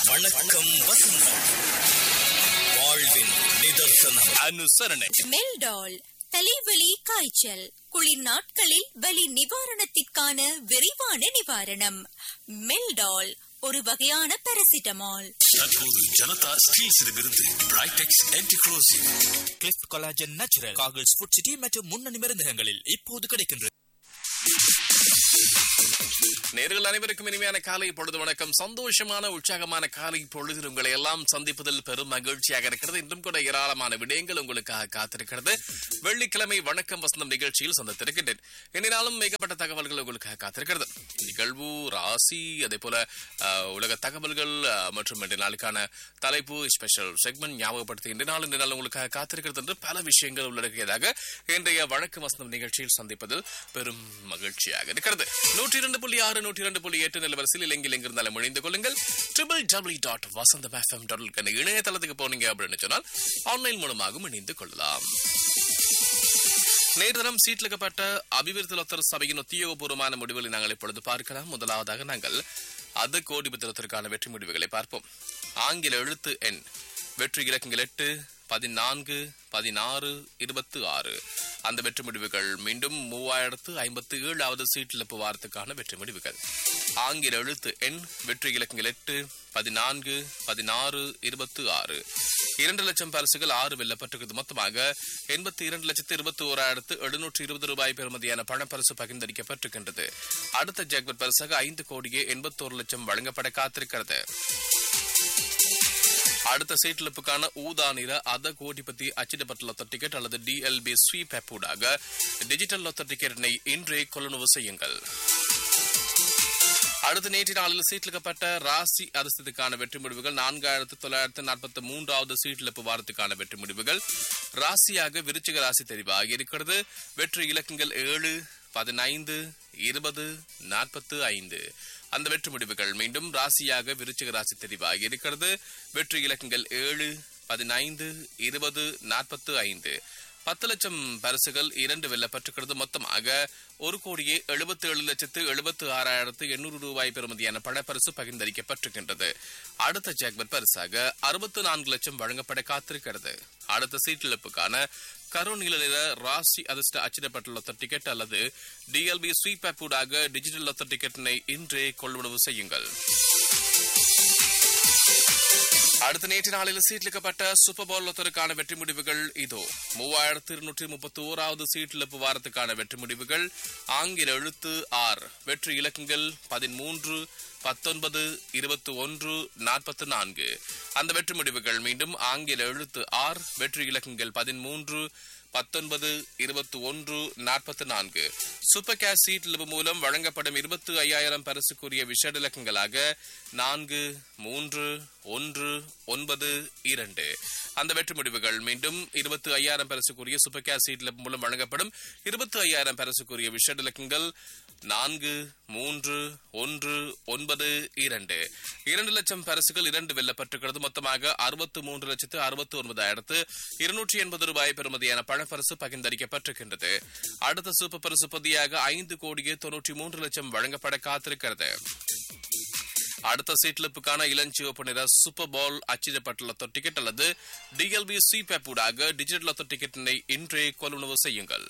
வணக்கம் வசந்தம் வாழ்வின் நிதர்சனம் அனுசரணை மெல்டால் தலைவலி காய்ச்சல் குளிர் நாட்களில் வலி நிவாரணத்திற்கான விரைவான நிவாரணம் மெல்டால் ஒரு வகையான பாராசிட்டமால் தற்போது ஜனதா ஸ்டீல்ஸிடமிருந்து பிரைடெக்ஸ் ஆன்டிக்ரோசிவ் கிளிஃப் கொலாஜன் நேச்சுரல் காகிள்ஸ் ஃபுட் சிட்டி மற்றும் முன்னணி மருந்தகங்களில் இப்போது கிடைக்கின்றது நேர்கள் அனைவருக்கும் இனிமையான காலை பொழுது வணக்கம் சந்தோஷமான உற்சாகமான காலை பொழுதில் உங்களை எல்லாம் சந்திப்பதில் பெரும் மகிழ்ச்சியாக இருக்கிறது இன்றும் கூட ஏராளமான விடயங்கள் உங்களுக்காக காத்திருக்கிறது வெள்ளிக்கிழமை வணக்கம் வசந்தம் நிகழ்ச்சியில் சந்தித்திருக்கின்றேன் என்னாலும் மிகப்பட்ட தகவல்கள் உங்களுக்காக காத்திருக்கிறது நிகழ்வு ராசி அதே போல அஹ், உலக தகவல்கள் அஹ், மற்றும் இன்றைய நாளுக்கான தலைப்பு ஸ்பெஷல் செக்மெண்ட் ஞாபகப்படுத்தி இன்றைய நாள் இந்த நாள் உங்களுக்காக காத்திருக்கிறது என்று பல விஷயங்கள் உள்ளடக்கியதாக இன்றைய வழக்கு வசந்தம் நிகழ்ச்சியில் சந்திப்பதில் பெரும் மகிழ்ச்சியாக இருக்கிறது நூற்றி இரண்டு புள்ளி ஆறு நூற்றி இரண்டு புள்ளி எட்டு நிலவரசில் இலங்கையில் எங்கிருந்தாலும் இணைந்து கொள்ளுங்கள் triple W dot Vasantham FM dot இணையதளத்துக்கு போனீங்க அப்படின்னு சொன்னால் ஆன்லைன் மூலமாகவும் இணைந்து கொள்ளலாம் நேர்தனம் சீட்லிக்கப்பட்ட அபிவிருத்தி லொத்தர் சபையின் உத்தியோகபூர்வமான முடிவுகளை நாங்கள் இப்பொழுது பார்க்கலாம் முதலாவதாக நாங்கள் அது கோடி புத்திரத்திற்கான வெற்றி முடிவுகளை பார்ப்போம் ஆங்கில எழுத்து எண் வெற்றி இலக்கங்கள் எட்டு பதினான்கு பதினாறு இருபத்தி ஆறு அந்த வெற்றி முடிவுகள் மீண்டும் மூவாயிரத்து ஐம்பத்து ஏழாவது சீட்டிழப்பு வாரத்துக்கான வெற்றி முடிவுகள் ஆங்கில எழுத்து எண் வெற்றி இலக்கங்கள் எட்டு பதினான்கு பதினாறு இருபத்தி ஆறு இரண்டு லட்சம் பரிசுகள் ஆறு வெல்லப்பட்டிருக்கிறது மொத்தமாக எண்பத்தி இரண்டு லட்சத்து இருபத்தி ஓராயிரத்து எழுநூற்று இருபது ரூபாய் பெறுமதியான பணப்பரிசு பகிர்ந்தளிக்கப்பட்டிருக்கின்றது அடுத்த ஜாக்பட் பரிசாக ஐந்து கோடியே எண்பத்தோரு லட்சம் வழங்கப்பட காத்திருக்கிறது அடுத்த சீட்டிழப்புக்கான ஊதா நிற அத கோடிபதி அச்சிடப்பட்ட லொத்த டிக்கெட் அல்லது டிஎல்பி ஸ்வீப் ஆப் ஊடாக டிஜிட்டல் லொத்த டிக்கெட்டினை இன்றே கொள்ளுணவு செய்யுங்கள் அடுத்த நேற்று நாளில் சீட்டிலிக்கப்பட்ட ராசி அரசத்துக்கான வெற்றி முடிவுகள் நான்காயிரத்து தொள்ளாயிரத்து நாற்பத்தி மூன்றாவது சீட்டிழப்பு வாரத்துக்கான வெற்றி முடிவுகள் ராசியாக விருச்சிக ராசி தெரிவாகி இருக்கிறது வெற்றி இலக்கங்கள் ஏழு பதினைந்து இருபது நாற்பத்து ஐந்து அந்த வெற்றி முடிவுகள் மீண்டும் ராசியாக விருச்சிக ராசி தெரிவாகி இருக்கிறது வெற்றி இலக்கங்கள் ஏழு பதினைந்து இருபது நாற்பத்து ஐந்து பத்து லட்சம் பரிசுகள் இரண்டு வெல்லப்பட்டிருக்கிறது மொத்தமாக ஒரு கோடியே எழுபத்தி ஏழு லட்சத்து எழுபத்து ஆறாயிரத்து எண்ணூறு ரூபாய் பெறுமதியான பணப்பரிசு பகிர்ந்தளிக்கப்பட்டிருக்கின்றது அடுத்த ஜாக்பட் பரிசாக அறுபத்து நான்கு லட்சம் வழங்கப்பட காத்திருக்கிறது அடுத்த சீட்டிழப்புக்கான கருநீல நிற ராசி அதிர்ஷ்ட அச்சிடப்பட்ட லொத்த டிக்கெட் அல்லது டிஎல்பி ஸ்வீப் ஆப் ஊடாக டிஜிட்டல் லொத்த டிக்கெட்டினை இன்றே கொள்வனவு செய்யுங்கள் அடுத்த நேற்று நாளில் சீட்லிக்கப்பட்ட சூப்பர் பவுல் லொத்தருக்கான வெற்றி முடிவுகள் இதோ மூவாயிரத்து இருநூற்றி முப்பத்தி ஓராவது சீட்டிழப்பு வாரத்துக்கான வெற்றி முடிவுகள் ஆங்கில எழுத்து ஆர் வெற்றி இலக்கங்கள் பதிமூன்று பத்தொன்பது இருபத்தி ஒன்று நாற்பத்தி நான்கு அந்த வெற்றி முடிவுகள் மீண்டும் ஆங்கில எழுத்து ஆர் வெற்றி இலக்கங்கள் பதிமூன்று பத்தொன்பது இருபத்தி ஒன்று நாற்பத்தி நான்கு சூப்பர் கேஷ் சீட்டிழப்பு மூலம் வழங்கப்படும் இருபத்தி ஐயாயிரம் பரிசுக்குரிய விஷட இலக்கங்களாக நான்கு மூன்று ஒன்று ஒன்பது இரண்டு அந்த வெற்றி முடிவுகள் மீண்டும் இருபத்தி ஐயாயிரம் பரிசுக்குரிய சூப்பர் கேஷ் சீட்டிழப்பு மூலம் வழங்கப்படும் இருபத்தி ஐயாயிரம் பரிசுக்குரிய விஷட இலக்கங்கள் நான்கு மூன்று ஒன்று ஒன்பது இரண்டு இரண்டு லட்சம் பரிசுகள் இரண்டு வெல்லப்பட்டிருக்கிறது மொத்தமாக அறுபத்து மூன்று லட்சத்து அறுபத்தி ஒன்பதாயிரத்து இருநூற்றி எண்பது ரூபாய் பெறுமதியான பணப்பரிசு பகிர்ந்தளிக்கப்பட்டிருக்கின்றது அடுத்த சூப்பர் பரிசு பொதியாக ஐந்து கோடியே தொன்னூற்றி மூன்று லட்சம் வழங்கப்பட காத்திருக்கிறது அடுத்த சீட்லிப்புக்கான இளஞ்சிவப்பு நிற சூப்பர் பால் அச்சிடப்பட்ட லொத்த டிக்கெட் அல்லது டிஎல்பி சி ஊடாக டிஜிட்டல் லொத்த டிக்கெட்டினை இன்றே கொள்வனவு செய்யுங்கள்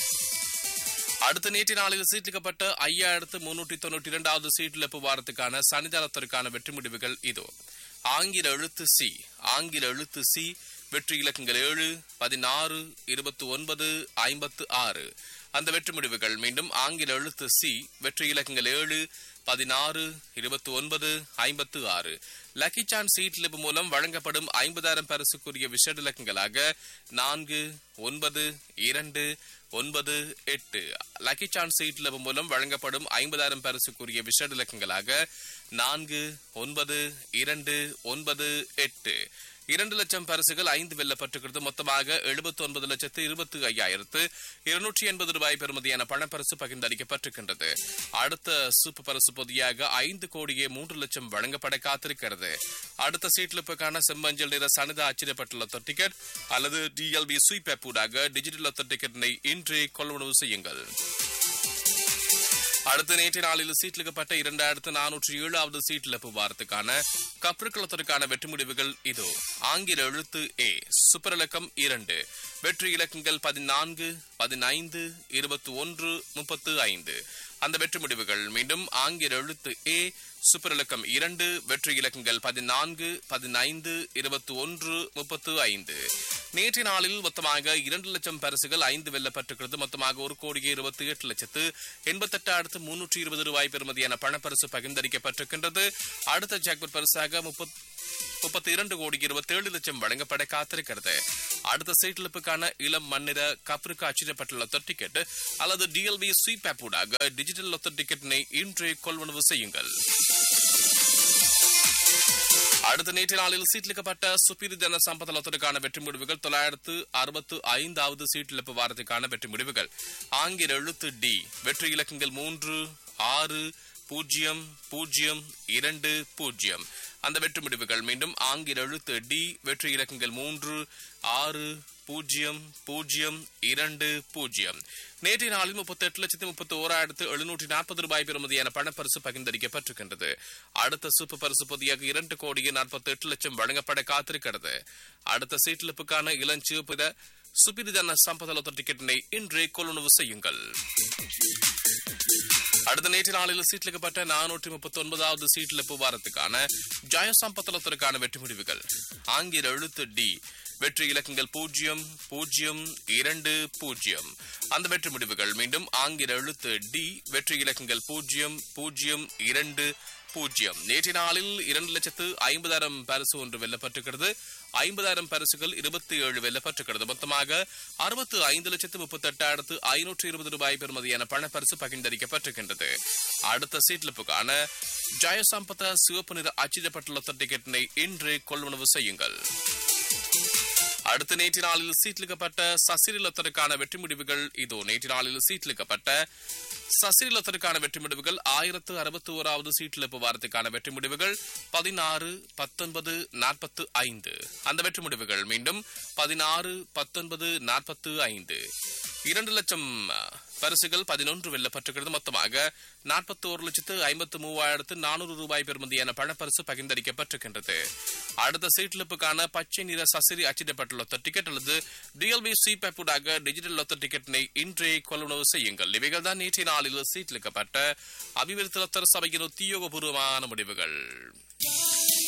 அடுத்த நேற்று நாளில் சீட்டிக்கப்பட்ட ஐயாயிரத்து முன்னூற்றி தொண்ணூற்றி இரண்டாவது சீட்டிழப்பு வாரத்துக்கான சனிதானத்திற்கான வெற்றி முடிவுகள் இதோ ஆங்கில எழுத்து சி ஆங்கில எழுத்து சி வெற்றி இலக்கங்கள் ஏழு பதினாறு இருபத்தி ஒன்பது ஐம்பத்து ஆறு அந்த வெற்றி முடிவுகள் மீண்டும் ஆங்கில எழுத்து சி வெற்றி இலக்கங்கள் ஏழு பதினாறு இருபத்தி ஒன்பது ஐம்பத்து ஆறு லக்கி சான் சீட்லிப்பு மூலம் வழங்கப்படும் ஐம்பதாயிரம் பரிசுக்குரிய விஷட இலக்கங்களாக நான்கு ஒன்பது இரண்டு ஒன்பது எட்டு லக்கி சான் சீட்லிப்பு மூலம் வழங்கப்படும் ஐம்பதாயிரம் பரிசுக்குரிய விஷட இலக்கங்களாக நான்கு ஒன்பது இரண்டு ஒன்பது எட்டு இரண்டு லட்சம் பரிசுகள் ஐந்து வெல்லப்பட்டிருக்கிறது மொத்தமாக எழுபத்தி ஒன்பது லட்சத்து இருபத்தி ஐயாயிரத்து இருநூற்றி எண்பது ரூபாய் பெறுமதியான பணப்பரிசு பகிர்ந்தளிக்கப்பட்டிருக்கின்றது அடுத்த சூப்பர் பரிசு பொதியாக ஐந்து கோடியே மூன்று லட்சம் வழங்கப்பட காத்திருக்கிறது அடுத்த சீட்லிப்புக்கான செம்மஞ்சள் நிற சனிதா அச்சிடப்பட்டுள்ள லொத்த டிக்கெட் அல்லது டிஎல்பி ஸ்வீப் ஆப் ஊடாக டிஜிட்டல் லொத்த டிக்கெட்டினை இன்றே கொள்வனவு செய்யுங்கள் அடுத்த நேற்று நாளில் சீட்லிக்கப்பட்ட இரண்டாயிரத்து நானூற்றி ஏழாவது சீட்டிழப்பு வாரத்துக்கான கப்ருக்களத்திற்கான வெற்றி முடிவுகள் இதோ ஆங்கில எழுத்து ஏ சூப்பர் இலக்கம் இரண்டு வெற்றி இலக்கங்கள் பதினான்கு பதினைந்து இருபத்தி ஒன்று முப்பத்து ஐந்து அந்த வெற்றி முடிவுகள் மீண்டும் ஆங்கில எழுத்து ஏ சூப்பர் இலக்கம் இரண்டு வெற்றி இலக்கங்கள் பதினான்கு பதினைந்து இருபத்தி ஒன்று முப்பத்து ஐந்து நேற்றைய நாளில் மொத்தமாக இரண்டு லட்சம் பரிசுகள் ஐந்து வெல்லப்பட்டிருக்கிறது மொத்தமாக ஒரு கோடியே இருபத்தி எட்டு லட்சத்து எண்பத்தெட்டாயிரத்து முன்னூற்றி இருபது ரூபாய் பெறுமதியான பணப்பரிசு பகிர்ந்தளிக்கப்பட்டிருக்கின்றது அடுத்த ஜாக்பட் பரிசாக முப்பத் முப்பத்தி இரண்டு கோடி இருபத்தி ஏழு லட்சம் வழங்கப்பட காத்திருக்கிறது அடுத்த சீட்டிழப்புக்கான இளம் மண்ணிற கப்ருக்கு அச்சிடப்பட்டுள்ள லொத்த டிக்கெட் அல்லது டிஎல்பி ஸ்வீப் ஆப் ஊடாக டிஜிட்டல் லொத்த டிக்கெட்டினை இன்றே கொள்வனவு செய்யுங்கள் அடுத்த நேற்று நாளில் சீட்லிக்கப்பட்ட சுப்பீரி ஜன சம்பத லொத்தருக்கான வெற்றி முடிவுகள் தொள்ளாயிரத்து அறுபத்து ஐந்தாவது சீட்டிழப்பு வாரத்துக்கான வெற்றி முடிவுகள் ஆங்கில எழுத்து டி வெற்றி இலக்கங்கள் மூன்று ஆறு பூஜ்ஜியம் பூஜ்ஜியம் இரண்டு பூஜ்ஜியம் அந்த வெற்றி முடிவுகள் மீண்டும் ஆங்கில எழுத்து டி வெற்றி இலக்கங்கள் மூன்று ஆறு பூஜ்ஜியம் பூஜ்ஜியம் இரண்டு பூஜ்ஜியம் நேற்றைய நாளில் முப்பத்தி எட்டு லட்சத்தி முப்பத்தி ஓராயிரத்து எழுநூற்றி நாற்பது ரூபாய் பெறுமதியான பணப்பரிசு பகிர்ந்தளிக்கப்பட்டிருக்கின்றது அடுத்த சூப்பர் பரிசு பொதியாக இரண்டு கோடியே நாற்பத்தி எட்டு லட்சம் வழங்கப்பட காத்திருக்கிறது அடுத்த சீட்டிழப்புக்கான இளஞ்சிவப்பு சுப்பிரிதன சம்பதலத்த டிக்கெட்டினை இன்றே கொள்ளுணவு செய்யுங்கள் அடுத்த நேற்று நாளில் சீட்லிக்கப்பட்ட நானூற்றி முப்பத்தி ஒன்பதாவது சீட்டிழப்பு வாரத்துக்கான ஜெயசம்பத்தலத்திற்கான வெற்றி முடிவுகள் ஆங்கில எழுத்து டி வெற்றி இலக்கங்கள் பூஜ்ஜியம் பூஜ்ஜியம் இரண்டு பூஜ்ஜியம் அந்த வெற்றி முடிவுகள் மீண்டும் ஆங்கில எழுத்து டி வெற்றி இலக்கங்கள் பூஜ்ஜியம் பூஜ்ஜியம் இரண்டு பூஜ்ஜியம் நேற்றைய நாளில் இரண்டு லட்சத்து ஐம்பதாயிரம் பரிசு ஒன்று வெல்லப்பட்டிருக்கிறது ஐம்பதாயிரம் பரிசுகள் இருபத்தி ஏழு வெல்லப்பட்டிருக்கிறது மொத்தமாக அறுபத்து ஐந்து லட்சத்து முப்பத்தி எட்டாயிரத்து ஐநூற்று இருபது ரூபாய் பெறுமதியான பணப்பரிசு பகிர்ந்தளிக்கப்பட்டிருக்கின்றது அடுத்த சீட்லிப்புக்கான ஜெயசம்பத சிவப்பு நிற அச்சிடப்பட்டுள்ள டிக்கெட்டினை இன்று கொள்வனவு செய்யுங்கள் அடுத்த நேற்று நாளில் சீட்லிக்கப்பட்ட சசிரி லொத்தருக்கான வெற்றி முடிவுகள் இதோ நேற்று நாளில் சீட்லிக்கப்பட்ட சசிரி லொத்தருக்கான வெற்றி முடிவுகள் ஆயிரத்து அறுபத்தி ஓராவது சீட்டிழப்பு வாரத்துக்கான வெற்றி முடிவுகள் பதினாறு பத்தொன்பது நாற்பத்து ஐந்து அந்த வெற்றி முடிவுகள் மீண்டும் பதினாறு பத்தொன்பது நாற்பத்து ஐந்து இரண்டு லட்சம் பரிசுகள் பதினொன்று வெல்லப்பட்டிருக்கிறது மொத்தமாக நாற்பத்தி ஒரு லட்சத்து ஐம்பத்து மூவாயிரத்து நானூறு ரூபாய் பெறுமதியான பணப்பரிசு பகிர்ந்தளிக்கப்பட்டிருக்கின்றது அடுத்த சீட்டிழப்புக்கான பச்சை நிற சசிரி அச்சிடப்பட்டுள்ள லொத்த டிக்கெட் அல்லது டிஎல்பி சி பேப்பூடாக டிஜிட்டல் லொத்த டிக்கெட்டினை இன்றே கொள்ளுணவு செய்யுங்கள் இவைகள் தான் நேற்றைய நாளில் சீட்டிலிக்கப்பட்ட அபிவிருத்தி லொத்தர் சபையின் உத்தியோகபூர்வமான முடிவுகள்